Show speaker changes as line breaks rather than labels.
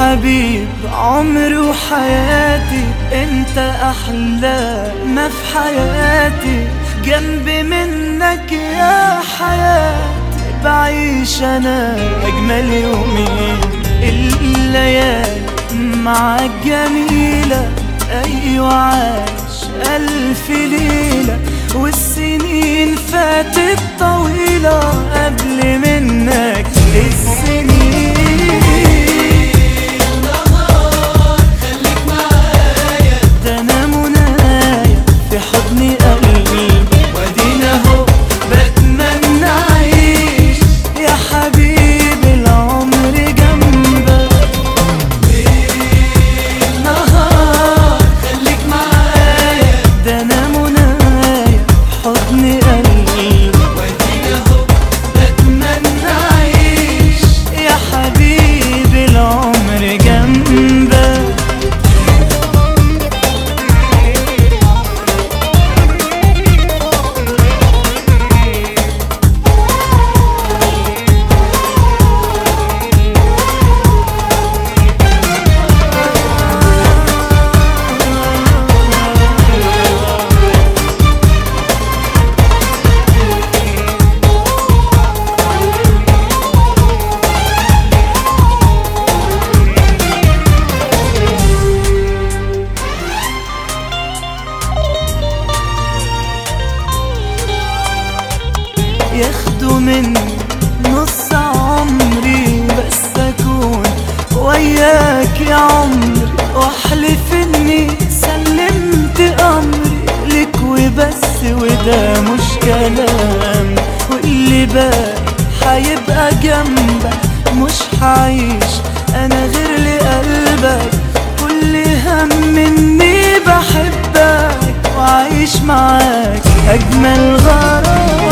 حبيب عمري وحياتي انت احلى ما في حياتي جنبي منك يا حياتي بعيش انا اجمل يومين الليالي معاك جميلة ايوه عاش الف ليلة والسنين فاتت طويلة قبل منك السنين ده انا منايا في حضن قلبي وادينا اهو بتمنى اعيش يا حبيبي العمر جنبك نهار خليك معايا ده انا منايا في حضن قلبي وادينا اهو بتمنى اعيش يا حبيبي العمر جنبك ياخدوا مني نص عمري بس اكون وياك يا عمري واحلف اني سلمت امري لك وبس وده مش كلام واللي باقي هيبقى جنبك مش هعيش انا غير لقلبك كل هم اني بحبك وعايش معاك اجمل غرام